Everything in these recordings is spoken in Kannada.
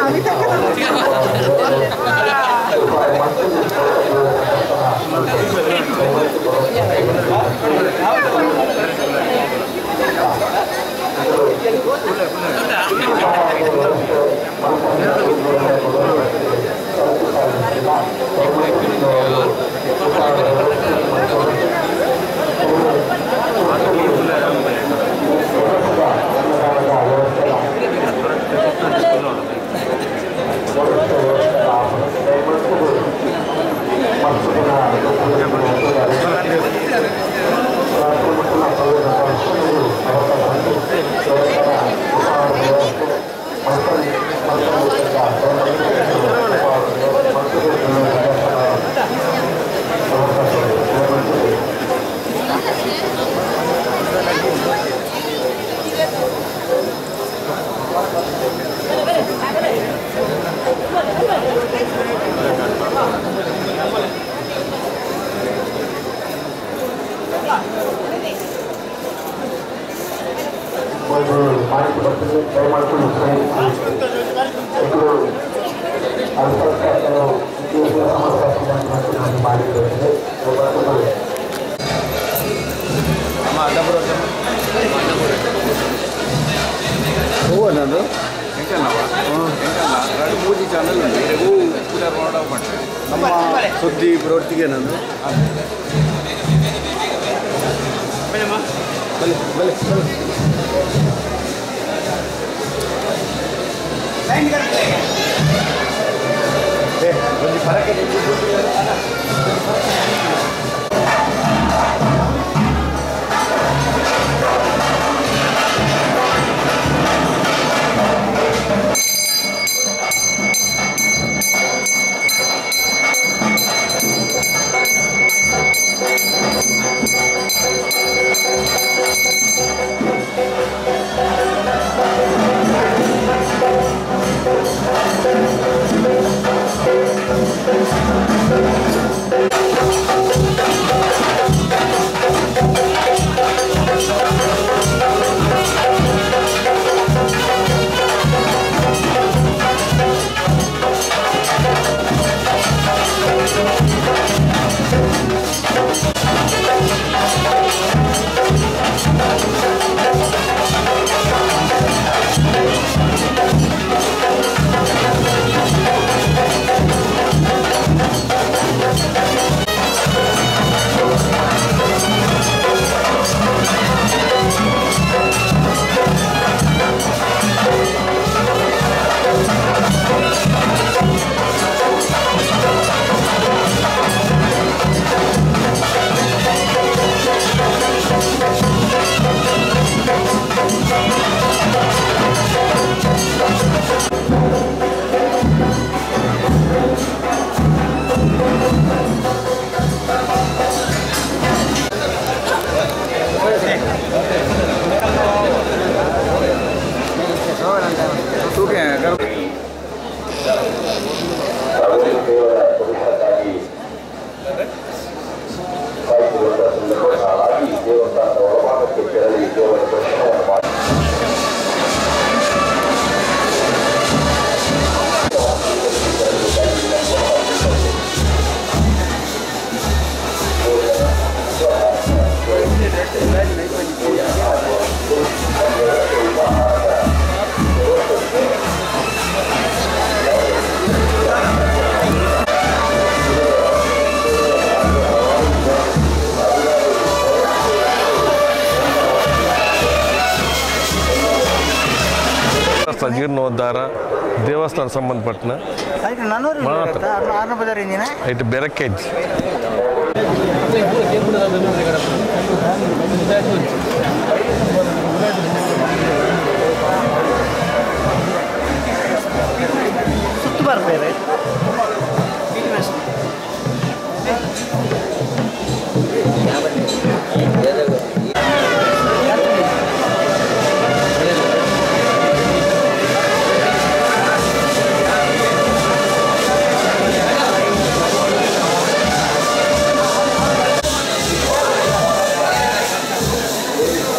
ಒಂದು ಮಾಹಿತಿ ಬರ್ತದೆ ದಯಮಾಡಿ ಇದು ಅಲ್ಪಸಂಖ್ಯಾತರು ಇತ್ತೀಚಿನ ಸಮಸ್ಯೆ ಮಾಡಿದ್ದೇವೆ ಹೂವನದು ಮೂಜಿ ಚಾನಲ್ ఉంది రేపు పూజ రోడ్ పట్టు ನಮ್ಮ ಸುದ್ದಿ ಪ್ರವೃತ್ತಿಗೆ ನಾನು ಬಲೆ ಬಲೆ ಬಲೆ ಏ ಒಂದು ಪರಕೆ ತೂಕೆ ದೇವರ ಪುರುಷಕ್ಕಾಗಿ ಕಾಯ್ದುಕೊಂಡ ಸಂದರ್ಭವಾಗಿ ದೇವಸ್ಥಾನದ ಒಳಭಾಗಕ್ಕೆ ತೆರಳಿ ದೇವರ ದರ್ಶನವನ್ನು ಮಾಡಿ ದೇವಸ್ಥಾನ ಜೀರ್ಣೋದ್ಧಾರ ದೇವಸ್ಥಾನ ಸಂಬಂಧಪಟ್ಟನ అయితే నన్నూరు మాత్రం. ఆరున బజార్ ఇంజినా ಇಟ್ಟು ಬೆರಕೇಜ್ ಸುತ್ತುಬಾರ ಬೇರೆ ಿ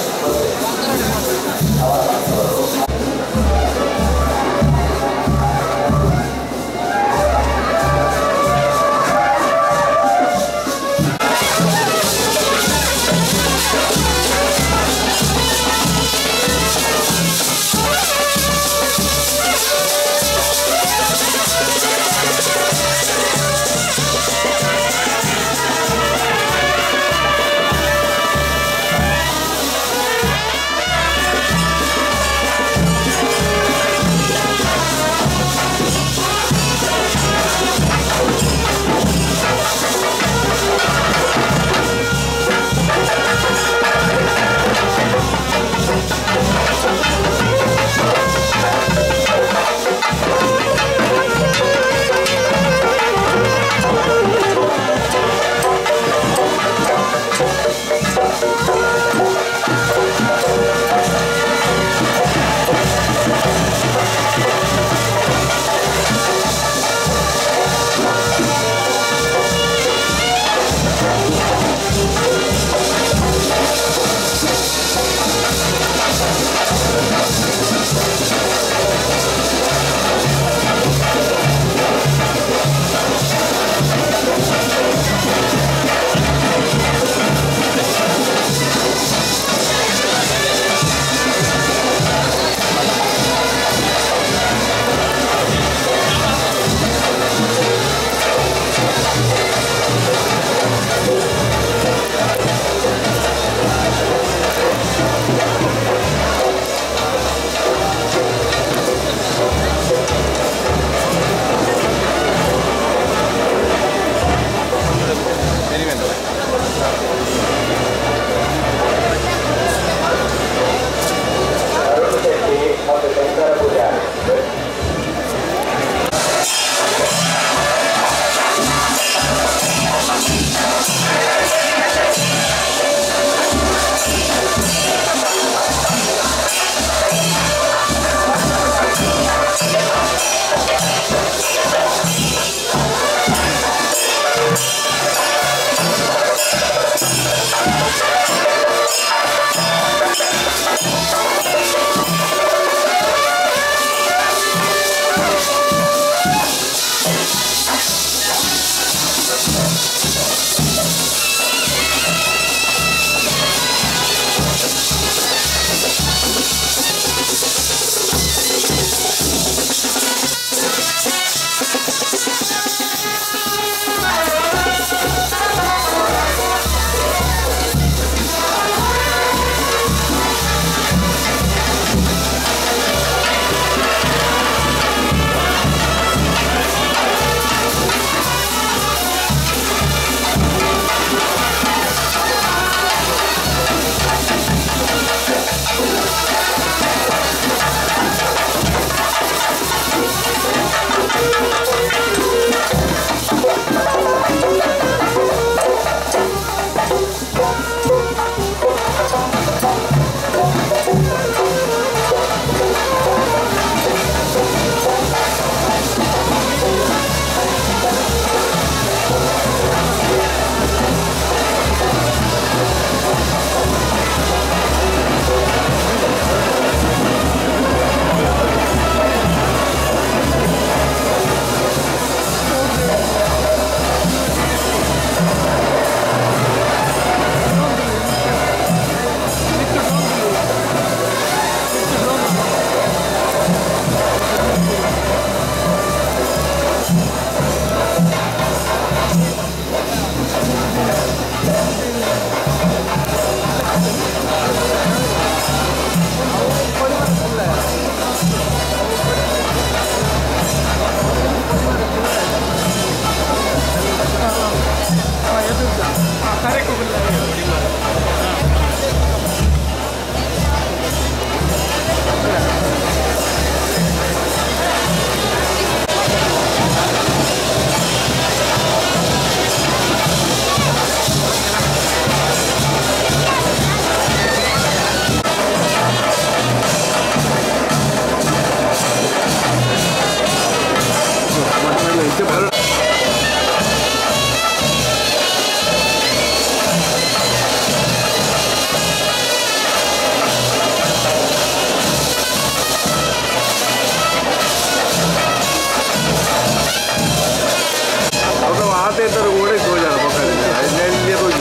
ಎಂತಾರು ಕೂಡ ಹೋಗ್ಯಾರ ಪಕ್ಕದಿಂದ ಅಲ್ಲಿ ಹೋಗಿ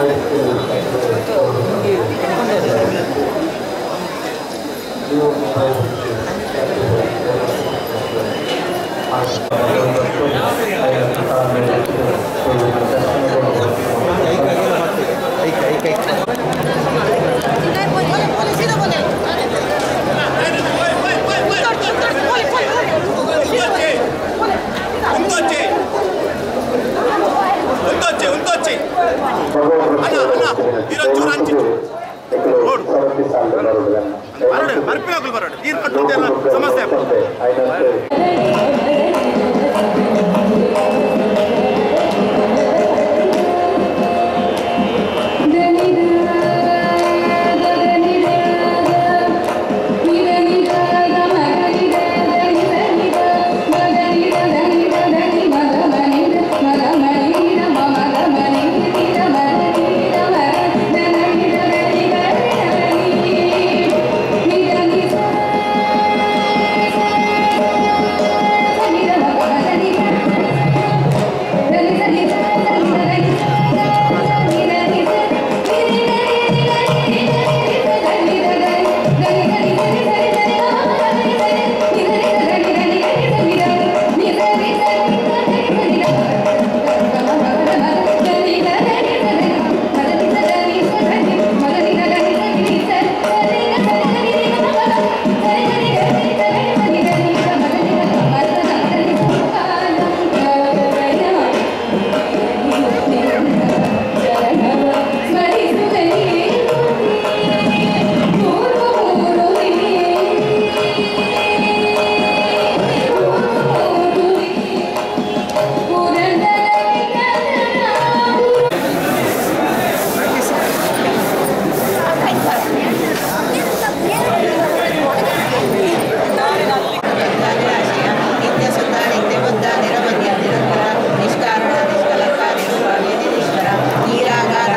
ಸಮಸ್ಯೆ ನಿತ್ಯ ಸುತ್ತ ನಿತ್ಯ ಬುದ್ಧ ನಿರವಧ್ಯ ನಿರಂತರ ನಿಷ್ಕಾರಣ ನಿಷ್ಕಲಂಕ ನಿರುಪ ನಿಧಿಶ್ವರ ನೀರಾಗಾರ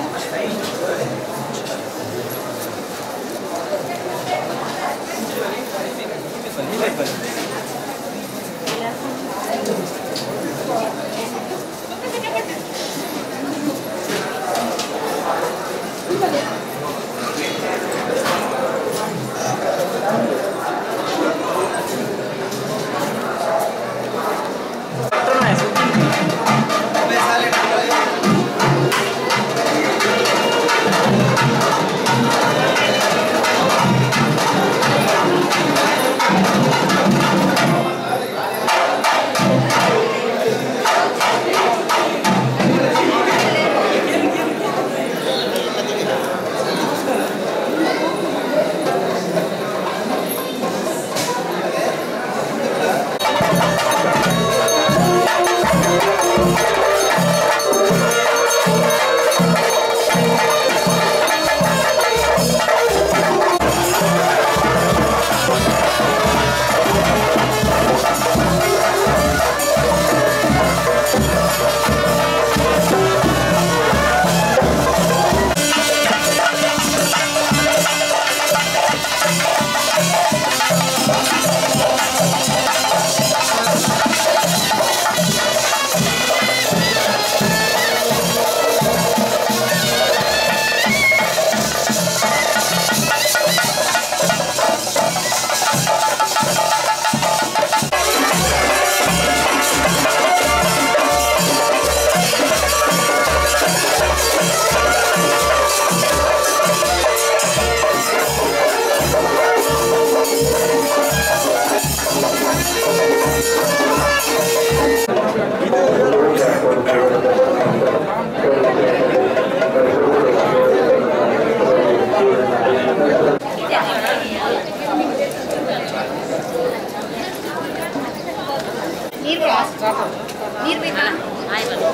ನೀರು ನೀರು ಬೇಕಾ ಆಯ್ತು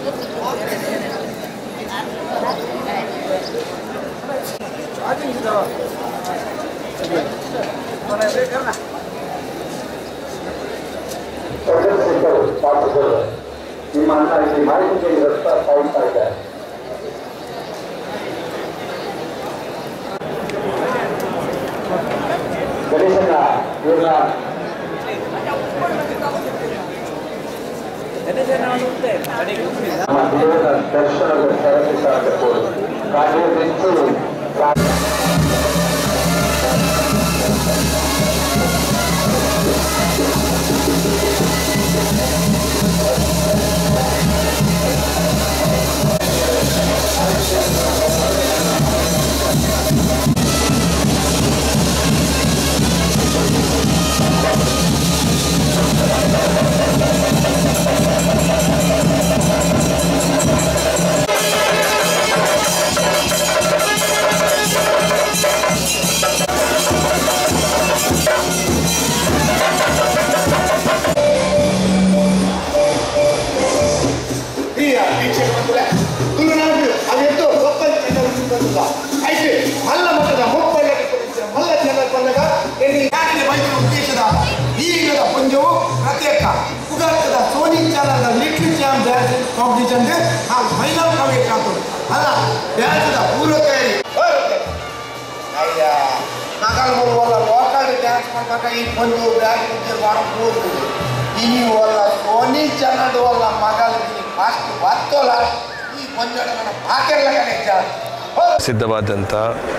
ಚಂದ್ರಶೇಖರ್ ಪಾತ್ರಗಳು ನಿಮ್ಮ ಅಣ್ಣ ಇಲ್ಲಿ ಮಾಹಿತಿ ರಕ್ತ ಸಾಯ್ತಾ ಇದ್ದಾರೆ ಗಣೇಶನ ಇವ್ರನ್ನ ನಮ್ಮ ದೇವರ ದರ್ಶನದ ಸರಣಿಸಾದ ಕೋರು ಕಾರ್ಯವೆಂದು ಪ್ರಿಯ ವೀಕ್ಷಕ ಬಂಧುಗಳೇ, ತುಳುನಾಡು ಅದೆಂದು ಒಪ್ಪಂದ ಜನರು ಬಂದಿಲ್ಲ ಐತೆ ಮಲ್ಲ ಮಟ್ಟದ ಮುಪ್ಪಳ್ಳಕ್ಕೆ ಕುರಿತ ಮಲ್ಲ ಜನರ ಬಂದಾಗ ಎಲ್ಲಿ ಯಾಕೆ ಬಯಸುವ ಉದ್ದೇಶದ ಈ ಯುಗದ ಪಂದ್ಯವು ಪ್ರತ್ಯೇಕ ಉಗಾಟದ ಸೋನಿ ಚಾನಲ್ನ ಲಿಟ್ಲ್ ಚಾಂಪ್ ಡ್ಯಾನ್ಸ್ ಕಾಂಪಿಟೇಷನ್ಗೆ ನಾವು ಫೈನಲ್ ಕಾಗಬೇಕು ಅಲ್ಲ ಡ್ಯಾನ್ಸ್ದ ಪೂರ್ವ ತಯಾರಿ ಅಯ್ಯ ಮಗಳು ಬರುವಲ್ಲ ಲೋಕಲ್ ಡ್ಯಾನ್ಸ್ ಮಾಡ್ದಾಗ ಈ ಬಂದು ಡ್ಯಾನ್ಸ್ ವಾರ ಕೂರ್ತದೆ ಇನಿ ವಲ್ಲ ಸೋನಿ ಚಾನಲ್ ವಲ್ಲ ಮಗಳು ಫಾಸ್ಟ್ ಬರ್ತೋಲ್ಲ ಈ ಬಂದು ನನ್ನ ಪಾಕೆಲ್ಲ ಕನೆಕ್ಟ್ ಸಿದ್ಧವಾದಂಥ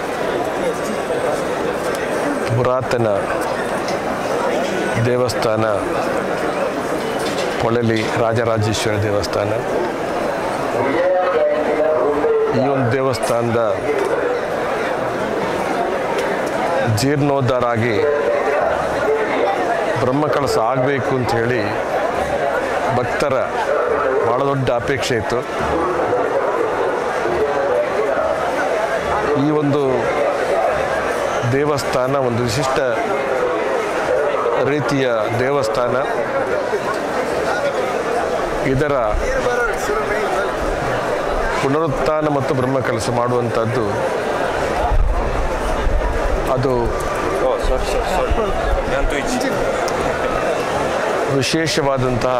ಪುರಾತನ ದೇವಸ್ಥಾನ ಪೊಳಲಿ ರಾಜರಾಜೇಶ್ವರಿ ದೇವಸ್ಥಾನ ಈ ಒಂದು ದೇವಸ್ಥಾನದ ಜೀರ್ಣೋದ್ಧಾರ ಆಗಿ ಬ್ರಹ್ಮಕಲಸ ಆಗಬೇಕು ಅಂಥೇಳಿ ಭಕ್ತರ ಭಾಳ ದೊಡ್ಡ ಅಪೇಕ್ಷೆ ಇತ್ತು ಈ ಒಂದು ದೇವಸ್ಥಾನ ಒಂದು ವಿಶಿಷ್ಟ ರೀತಿಯ ದೇವಸ್ಥಾನ ಇದರ ಪುನರುತ್ಥಾನ ಮತ್ತು ಬ್ರಹ್ಮ ಕೆಲಸ ಮಾಡುವಂಥದ್ದು ಅದು ವಿಶೇಷವಾದಂತಹ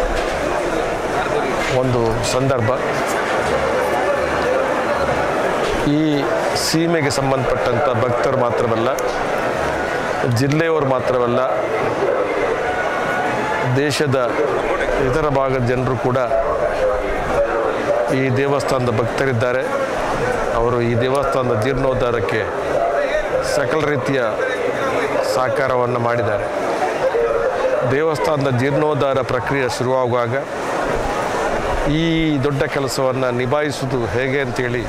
ಒಂದು ಸಂದರ್ಭ ಈ ಸೀಮೆಗೆ ಸಂಬಂಧಪಟ್ಟಂಥ ಭಕ್ತರು ಮಾತ್ರವಲ್ಲ ಜಿಲ್ಲೆಯವರು ಮಾತ್ರವಲ್ಲ ದೇಶದ ಇತರ ಭಾಗದ ಜನರು ಕೂಡ ಈ ದೇವಸ್ಥಾನದ ಭಕ್ತರಿದ್ದಾರೆ ಅವರು ಈ ದೇವಸ್ಥಾನದ ಜೀರ್ಣೋದ್ಧಾರಕ್ಕೆ ಸಕಲ ರೀತಿಯ ಸಹಕಾರವನ್ನು ಮಾಡಿದ್ದಾರೆ ದೇವಸ್ಥಾನದ ಜೀರ್ಣೋದ್ಧಾರ ಪ್ರಕ್ರಿಯೆ ಶುರುವಾಗುವಾಗ ಈ ದೊಡ್ಡ ಕೆಲಸವನ್ನು ನಿಭಾಯಿಸುವುದು ಹೇಗೆ ಅಂತೇಳಿ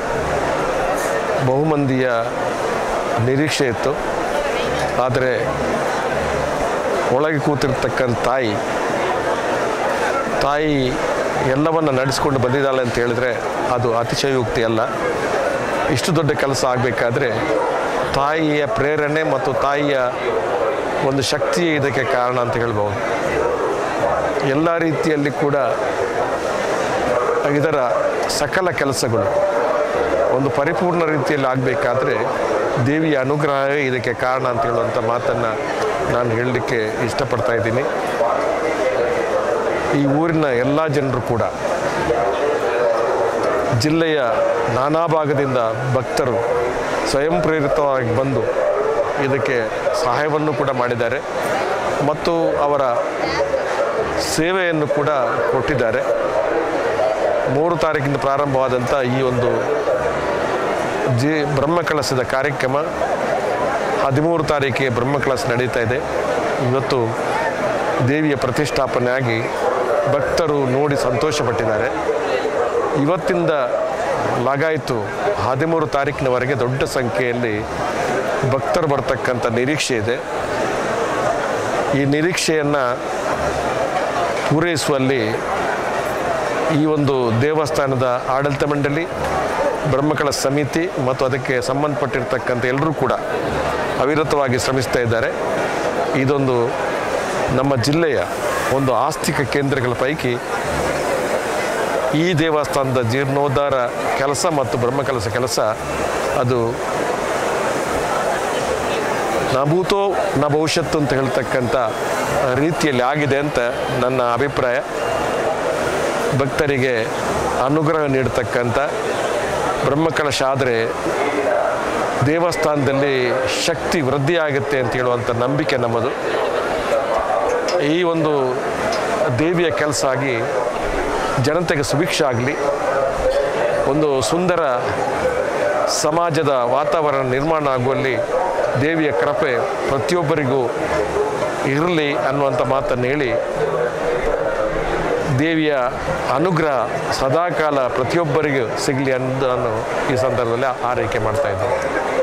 ಬಹುಮಂದಿಯ ನಿರೀಕ್ಷೆ ಇತ್ತು ಆದರೆ ಒಳಗೆ ಕೂತಿರ್ತಕ್ಕಂಥ ತಾಯಿ ತಾಯಿ ಎಲ್ಲವನ್ನು ನಡೆಸ್ಕೊಂಡು ಬಂದಿದ್ದಾಳೆ ಅಂತ ಹೇಳಿದ್ರೆ ಅದು ಅತಿಶಯೋಕ್ತಿ ಅಲ್ಲ ಇಷ್ಟು ದೊಡ್ಡ ಕೆಲಸ ಆಗಬೇಕಾದ್ರೆ ತಾಯಿಯ ಪ್ರೇರಣೆ ಮತ್ತು ತಾಯಿಯ ಒಂದು ಶಕ್ತಿ ಇದಕ್ಕೆ ಕಾರಣ ಅಂತ ಹೇಳ್ಬೋದು ಎಲ್ಲ ರೀತಿಯಲ್ಲಿ ಕೂಡ ಇದರ ಸಕಲ ಕೆಲಸಗಳು ಒಂದು ಪರಿಪೂರ್ಣ ರೀತಿಯಲ್ಲಿ ಆಗಬೇಕಾದ್ರೆ ದೇವಿಯ ಅನುಗ್ರಹವೇ ಇದಕ್ಕೆ ಕಾರಣ ಅಂತ ಹೇಳುವಂಥ ಮಾತನ್ನು ನಾನು ಹೇಳಲಿಕ್ಕೆ ಇಷ್ಟಪಡ್ತಾ ಇದ್ದೀನಿ ಈ ಊರಿನ ಎಲ್ಲ ಜನರು ಕೂಡ ಜಿಲ್ಲೆಯ ನಾನಾ ಭಾಗದಿಂದ ಭಕ್ತರು ಸ್ವಯಂ ಪ್ರೇರಿತವಾಗಿ ಬಂದು ಇದಕ್ಕೆ ಸಹಾಯವನ್ನು ಕೂಡ ಮಾಡಿದ್ದಾರೆ ಮತ್ತು ಅವರ ಸೇವೆಯನ್ನು ಕೂಡ ಕೊಟ್ಟಿದ್ದಾರೆ ಮೂರು ತಾರೀಕಿಂದ ಪ್ರಾರಂಭವಾದಂಥ ಈ ಒಂದು ಜಿ ಬ್ರಹ್ಮಕಲಸದ ಕಾರ್ಯಕ್ರಮ ಹದಿಮೂರು ತಾರೀಕಿಗೆ ಬ್ರಹ್ಮಕಲಸ ನಡೀತಾ ಇದೆ ಇವತ್ತು ದೇವಿಯ ಪ್ರತಿಷ್ಠಾಪನೆ ಆಗಿ ಭಕ್ತರು ನೋಡಿ ಸಂತೋಷಪಟ್ಟಿದ್ದಾರೆ ಇವತ್ತಿಂದ ಲಗಾಯಿತು ಹದಿಮೂರು ತಾರೀಕಿನವರೆಗೆ ದೊಡ್ಡ ಸಂಖ್ಯೆಯಲ್ಲಿ ಭಕ್ತರು ಬರ್ತಕ್ಕಂಥ ನಿರೀಕ್ಷೆ ಇದೆ ಈ ನಿರೀಕ್ಷೆಯನ್ನು ಪೂರೈಸುವಲ್ಲಿ ಈ ಒಂದು ದೇವಸ್ಥಾನದ ಆಡಳಿತ ಮಂಡಳಿ ಬ್ರಹ್ಮಕಳ ಸಮಿತಿ ಮತ್ತು ಅದಕ್ಕೆ ಸಂಬಂಧಪಟ್ಟಿರ್ತಕ್ಕಂಥ ಎಲ್ಲರೂ ಕೂಡ ಅವಿರತವಾಗಿ ಶ್ರಮಿಸ್ತಾ ಇದ್ದಾರೆ ಇದೊಂದು ನಮ್ಮ ಜಿಲ್ಲೆಯ ಒಂದು ಆಸ್ತಿಕ ಕೇಂದ್ರಗಳ ಪೈಕಿ ಈ ದೇವಸ್ಥಾನದ ಜೀರ್ಣೋದ್ಧಾರ ಕೆಲಸ ಮತ್ತು ಬ್ರಹ್ಮಕಲಸ ಕೆಲಸ ಅದು ನಭೂತೋ ನ ಭವಿಷ್ಯತ್ತು ಅಂತ ಹೇಳ್ತಕ್ಕಂಥ ರೀತಿಯಲ್ಲಿ ಆಗಿದೆ ಅಂತ ನನ್ನ ಅಭಿಪ್ರಾಯ ಭಕ್ತರಿಗೆ ಅನುಗ್ರಹ ನೀಡ್ತಕ್ಕಂಥ ಬ್ರಹ್ಮಕಲಶ ಆದರೆ ದೇವಸ್ಥಾನದಲ್ಲಿ ಶಕ್ತಿ ವೃದ್ಧಿ ಆಗುತ್ತೆ ಅಂತ ಹೇಳುವಂಥ ನಂಬಿಕೆ ನಮ್ಮದು ಈ ಒಂದು ದೇವಿಯ ಕೆಲಸ ಆಗಿ ಜನತೆಗೆ ಸುಭಿಕ್ಷ ಆಗಲಿ ಒಂದು ಸುಂದರ ಸಮಾಜದ ವಾತಾವರಣ ನಿರ್ಮಾಣ ಆಗುವಲ್ಲಿ ದೇವಿಯ ಕೃಪೆ ಪ್ರತಿಯೊಬ್ಬರಿಗೂ ಇರಲಿ ಅನ್ನುವಂಥ ಮಾತನ್ನು ಹೇಳಿ ದೇವಿಯ ಅನುಗ್ರಹ ಸದಾಕಾಲ ಪ್ರತಿಯೊಬ್ಬರಿಗೂ ಸಿಗಲಿ ಅಂತ ನಾನು ಈ ಸಂದರ್ಭದಲ್ಲಿ ಆರೈಕೆ ಮಾಡ್ತಾ ಇದ್ದೇನೆ